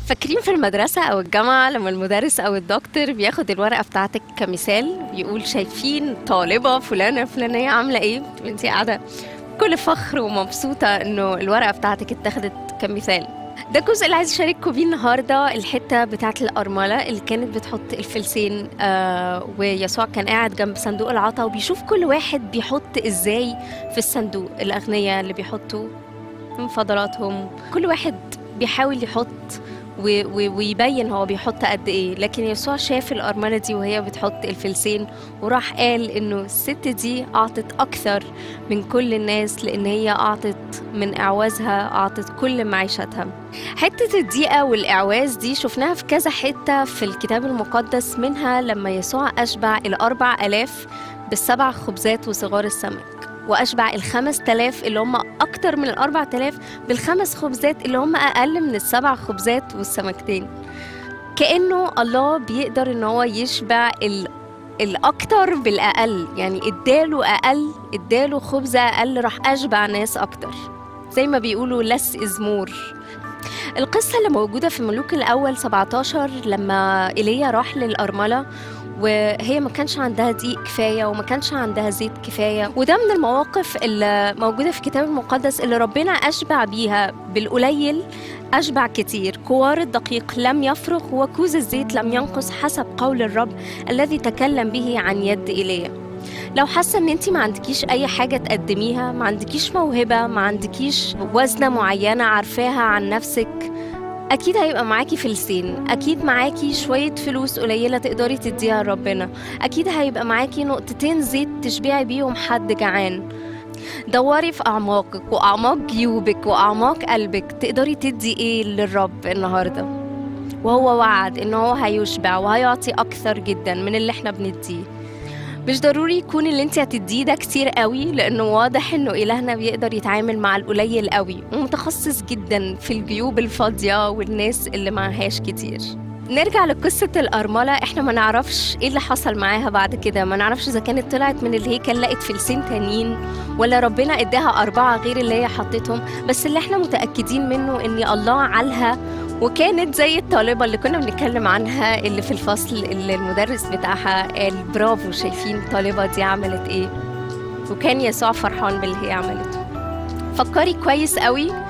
فاكرين في المدرسة أو الجامعة لما المدرس أو الدكتور بياخد الورقة بتاعتك كمثال يقول شايفين طالبة فلانة فلانية عاملة إيه؟ أنت قاعدة كل فخر ومبسوطة إنه الورقة بتاعتك اتاخدت كمثال ده الجزء اللي عايز اشارككم بيه النهارده الحته بتاعت الارمله اللي كانت بتحط الفلسين آه ويسوع كان قاعد جنب صندوق العطا وبيشوف كل واحد بيحط ازاي في الصندوق الاغنياء اللي بيحطوا من فضلاتهم كل واحد بيحاول يحط و- و- ويبين هو بيحط قد ايه لكن يسوع شاف الارمله دي وهي بتحط الفلسين وراح قال انه الست دي اعطت اكثر من كل الناس لان هي اعطت من اعوازها اعطت كل معيشتها حته الضيقه والاعواز دي شفناها في كذا حته في الكتاب المقدس منها لما يسوع اشبع الاربع الاف بالسبع خبزات وصغار السمك وأشبع الخمس تلاف اللي هم أكتر من الأربع تلاف بالخمس خبزات اللي هم أقل من السبع خبزات والسمكتين كأنه الله بيقدر إن هو يشبع ال... الأكتر بالأقل يعني اداله أقل اداله خبزة أقل راح أشبع ناس أكتر زي ما بيقولوا لس إزمور القصة اللي موجودة في ملوك الأول 17 لما إيليا راح للأرملة وهي ما كانش عندها دقيق كفاية وما كانش عندها زيت كفاية وده من المواقف اللي موجودة في الكتاب المقدس اللي ربنا أشبع بيها بالقليل أشبع كتير كوار الدقيق لم يفرغ وكوز الزيت لم ينقص حسب قول الرب الذي تكلم به عن يد إيليا لو حاسه ان انت ما عندكيش اي حاجه تقدميها ما عندكيش موهبه ما عندكيش وزنه معينه عارفاها عن نفسك اكيد هيبقى معاكي فلسين اكيد معاكي شويه فلوس قليله تقدري تديها لربنا اكيد هيبقى معاكي نقطتين زيت تشبعي بيهم حد جعان دوري في اعماقك واعماق جيوبك واعماق قلبك تقدري تدي ايه للرب النهارده وهو وعد ان هو هيشبع وهيعطي اكثر جدا من اللي احنا بنديه مش ضروري يكون اللي انت هتديه ده كتير قوي لانه واضح انه الهنا بيقدر يتعامل مع القليل قوي ومتخصص جدا في الجيوب الفاضيه والناس اللي معهاش كتير نرجع لقصة الأرملة احنا ما نعرفش ايه اللي حصل معاها بعد كده ما نعرفش اذا كانت طلعت من الهيكل لقت فلسين تانيين ولا ربنا اداها أربعة غير اللي هي حطتهم بس اللي احنا متأكدين منه ان الله عالها وكانت زي الطالبة اللي كنا بنتكلم عنها اللي في الفصل اللي المدرس بتاعها قال برافو شايفين الطالبة دي عملت ايه وكان يسوع فرحان باللي هي عملته فكري كويس قوي